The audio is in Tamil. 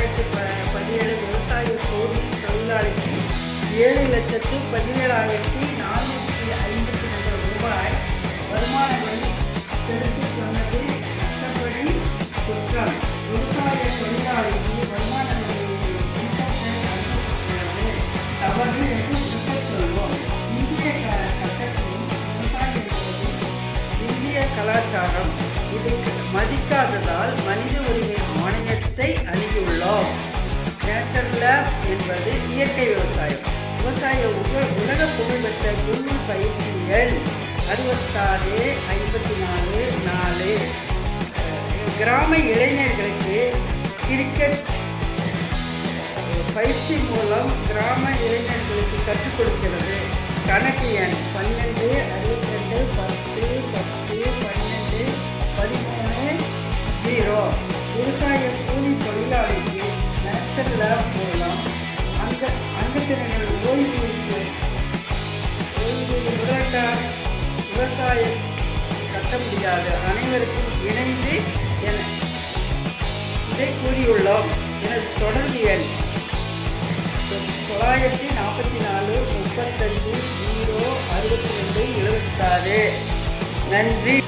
ரெண்டாயிரத்தி ப பதினேழு விவசாய கூலி தொழிலாளிக்கு ஏழு லட்சத்து பதினேழாயிரத்தி நானூற்றி ஐம்பத்தி ரெண்டு ரூபாய் வருமான வரி செலுத்தி சொன்னது சட்டப்படி குற்றம் விவசாய தொழிலாளிக்கு வருமான வரி income tax அனுமதிக்கிறது தவறு என்று குற்றச் சொல்வோம் இந்திய க- சட்டத்தில் விவசாயம் என்பது இந்திய கலாச்சாரம் இதை மதிக்காததால் மனித உரிமை ஆணையத்தை அணுகியுள்ளோம் நேச்சர் லேப் என்பது இயற்கை விவசாயம் விவசாய உக உலக புகழ்பெற்ற கூகுள் பயிற்சி எண் அறுபத்தாறு ஐம்பத்தி நாலு நாலு அஹ், கிராம இளைஞர்களுக்கு கிரிக்கெட் பயிற்சி மூலம் கிராம இளைஞர்களுக்கு கற்றுக் கொடுக்கிறது கணக்கு எண் பன்னெண்டு அறுபத்தி ரெண்டு பத்து பத்து பன்னெண்டு பதிமூணு ஜீரோ விவசாய கூலி தொழிலாளிக்கு நேஷனல் லேப் மூலம் அங்க அங்கத்தினர்கள் ஓய்வூதிய ஓய்வூதிய முதலீட்டார் விவசாயம் கட்ட முடியாது அனைவருக்கும் இணைந்து என இதை கூறியுள்ளோம் எனது தொடர்பு எண் தொள்ளாயிரத்தி நாற்பத்தி நாலு முப்பத்தஞ்சு ஜீரோ அறுபத்தி ரெண்டு எழுபத்தாறு நன்றி